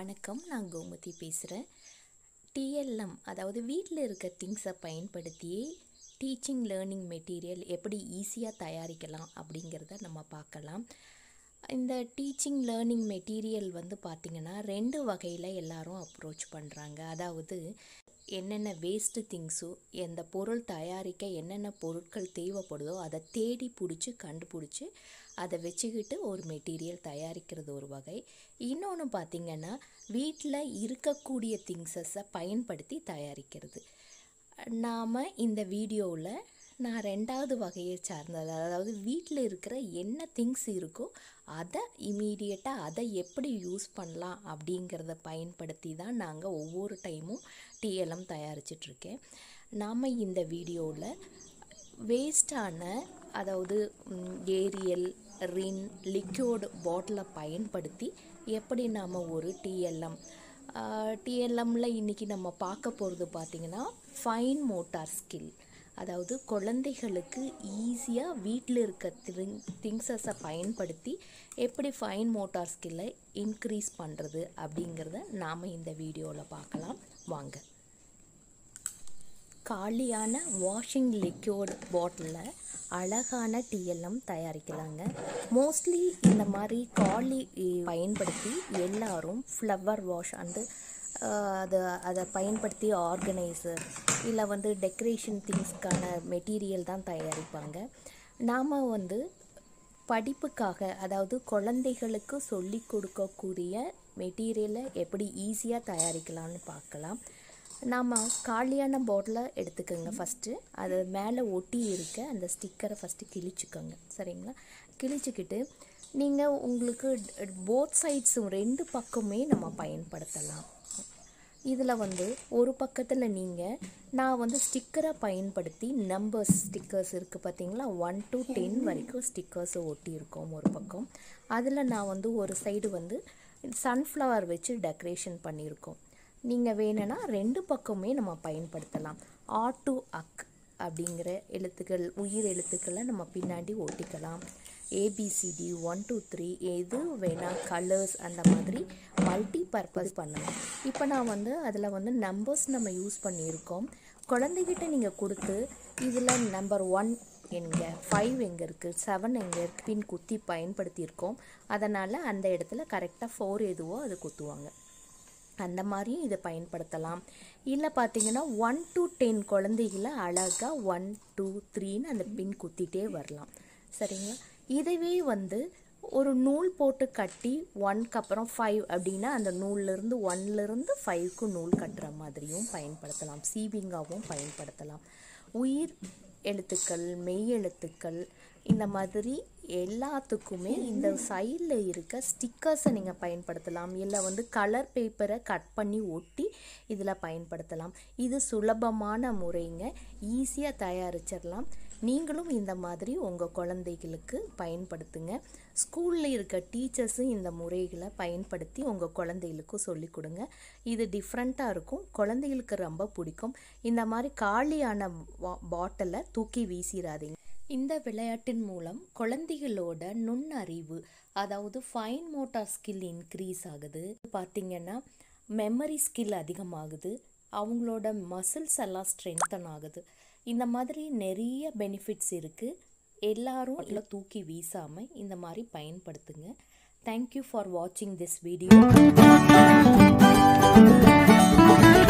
வணக்கம் நான் கோமதி பேசுகிறேன் டிஎல்எம் அதாவது வீட்டில் இருக்க திங்ஸை பயன்படுத்தி டீச்சிங் லேர்னிங் மெட்டீரியல் எப்படி ஈஸியாக தயாரிக்கலாம் அப்படிங்கிறத நம்ம பார்க்கலாம் இந்த டீச்சிங் லேர்னிங் மெட்டீரியல் வந்து பார்த்திங்கன்னா ரெண்டு வகையில் எல்லாரும் அப்ரோச் பண்ணுறாங்க அதாவது என்னென்ன வேஸ்ட்டு திங்ஸோ எந்த பொருள் தயாரிக்க என்னென்ன பொருட்கள் தேவைப்படுதோ அதை தேடி பிடிச்சி கண்டுபிடிச்சி அதை வச்சுக்கிட்டு ஒரு மெட்டீரியல் தயாரிக்கிறது ஒரு வகை இன்னொன்று பார்த்திங்கன்னா வீட்டில் இருக்கக்கூடிய திங்ஸஸை பயன்படுத்தி தயாரிக்கிறது நாம் இந்த வீடியோவில் நான் ரெண்டாவது வகையை சார்ந்தது அதாவது வீட்டில் இருக்கிற என்ன திங்ஸ் இருக்கோ அதை இமீடியட்டாக அதை எப்படி யூஸ் பண்ணலாம் அப்படிங்கிறத பயன்படுத்தி தான் நாங்கள் ஒவ்வொரு டைமும் டிஎல்எம் தயாரிச்சிட்ருக்கேன் நாம் இந்த வீடியோவில் வேஸ்டான அதாவது ம், ஏரியல் ரின் லிக்யூட் பாட்டிலை பயன்படுத்தி எப்படி நாம் ஒரு டிஎல்எம் டிஎல்எம்ல இன்றைக்கி நம்ம பார்க்க போகிறது பார்த்திங்கன்னா ஃபைன் மோட்டார் ஸ்கில் அதாவது குழந்தைகளுக்கு ஈஸியாக வீட்டில் இருக்க திங் திங்ஸஸை பயன்படுத்தி எப்படி ஃபைன் மோட்டார் ஸ்கில்லை இன்க்ரீஸ் பண்ணுறது அப்படிங்கிறத நாம் இந்த வீடியோவில் பார்க்கலாம் வாங்க காலியான வாஷிங் லிக்யூட் பாட்டிலில் அழகான டிஎல்எம் தயாரிக்கலாங்க மோஸ்ட்லி இந்த மாதிரி காலி பயன்படுத்தி எல்லாரும் ஃப்ளவர் வாஷ் வந்து அதை அதை பயன்படுத்தி ஆர்கனைசர் இல்லை வந்து டெக்கரேஷன் திங்ஸ்க்கான மெட்டீரியல் தான் தயாரிப்பாங்க நாம் வந்து படிப்புக்காக அதாவது குழந்தைகளுக்கு சொல்லி கொடுக்கக்கூடிய மெட்டீரியலை எப்படி ஈஸியாக தயாரிக்கலாம்னு பார்க்கலாம் நாம் காலியான பாட்டிலை எடுத்துக்கோங்க ஃபஸ்ட்டு அது மேலே ஒட்டி இருக்க அந்த ஸ்டிக்கரை ஃபஸ்ட்டு கிழிச்சுக்கோங்க சரிங்களா கிழிச்சுக்கிட்டு நீங்கள் உங்களுக்கு போத் சைட்ஸும் ரெண்டு பக்கமே நம்ம பயன்படுத்தலாம் இதில் வந்து ஒரு பக்கத்தில் நீங்கள் நான் வந்து ஸ்டிக்கரை பயன்படுத்தி நம்பர்ஸ் ஸ்டிக்கர்ஸ் இருக்குது பார்த்தீங்களா ஒன் டு டென் வரைக்கும் ஸ்டிக்கர்ஸை ஒட்டியிருக்கோம் ஒரு பக்கம் அதில் நான் வந்து ஒரு சைடு வந்து சன்ஃப்ளவர் வச்சு டெக்கரேஷன் பண்ணியிருக்கோம் நீங்கள் வேணும்னா ரெண்டு பக்கமே நம்ம பயன்படுத்தலாம் ஆ டு அக் அப்படிங்கிற எழுத்துக்கள் உயிர் எழுத்துக்களை நம்ம பின்னாடி ஒட்டிக்கலாம் ஏபிசிடி ஒன் டூ த்ரீ எது வேணால் கலர்ஸ் அந்த மாதிரி மல்டி பர்பஸ் பண்ணலாம் இப்போ நான் வந்து அதில் வந்து நம்பர்ஸ் நம்ம யூஸ் பண்ணியிருக்கோம் குழந்தைகிட்ட நீங்கள் கொடுத்து இதில் நம்பர் ஒன் எங்கே ஃபைவ் எங்கே இருக்குது செவன் எங்கே இருக்கு பின் குத்தி பயன்படுத்தியிருக்கோம் அதனால் அந்த இடத்துல கரெக்டாக ஃபோர் எதுவோ அது குத்துவாங்க அந்த மாதிரியும் இதை பயன்படுத்தலாம் இல்லை பார்த்தீங்கன்னா ஒன் டு டென் குழந்தைகளை அழகாக ஒன் டூ த்ரீன்னு அந்த பின் குத்திட்டே வரலாம் சரிங்களா இதுவே வந்து ஒரு நூல் போட்டு கட்டி ஒன்க்கு அப்புறம் ஃபைவ் அப்படின்னா அந்த நூல்லேருந்து ஒன்லேருந்து ஃபைவ்க்கு நூல் கட்டுற மாதிரியும் பயன்படுத்தலாம் சீவிங்காகவும் பயன்படுத்தலாம் உயிர் எழுத்துக்கள் மெய் எழுத்துக்கள் இந்த மாதிரி எல்லாத்துக்குமே இந்த சைடில் இருக்க ஸ்டிக்கர்ஸை நீங்கள் பயன்படுத்தலாம் இல்லை வந்து கலர் பேப்பரை கட் பண்ணி ஒட்டி இதில் பயன்படுத்தலாம் இது சுலபமான முறைங்க ஈஸியாக தயாரிச்சிடலாம் நீங்களும் இந்த மாதிரி உங்கள் குழந்தைகளுக்கு பயன்படுத்துங்க ஸ்கூலில் இருக்க டீச்சர்ஸும் இந்த முறைகளை பயன்படுத்தி உங்கள் குழந்தைகளுக்கு சொல்லிக் கொடுங்க இது டிஃப்ரெண்ட்டாக இருக்கும் குழந்தைகளுக்கு ரொம்ப பிடிக்கும் இந்த மாதிரி காலியான பாட்டிலை தூக்கி வீசிடாதீங்க இந்த விளையாட்டின் மூலம் குழந்தைகளோட நுண்ணறிவு அதாவது ஃபைன் மோட்டார் ஸ்கில் இன்க்ரீஸ் ஆகுது பார்த்திங்கன்னா மெமரி ஸ்கில் அதிகமாகுது அவங்களோட மசில்ஸ் எல்லாம் ஸ்ட்ரென்தன் ஆகுது இந்த மாதிரி நிறைய பெனிஃபிட்ஸ் இருக்குது எல்லாரும் இல்லை தூக்கி வீசாமல் இந்த மாதிரி பயன்படுத்துங்க தேங்க்யூ ஃபார் வாட்சிங் திஸ் வீடியோ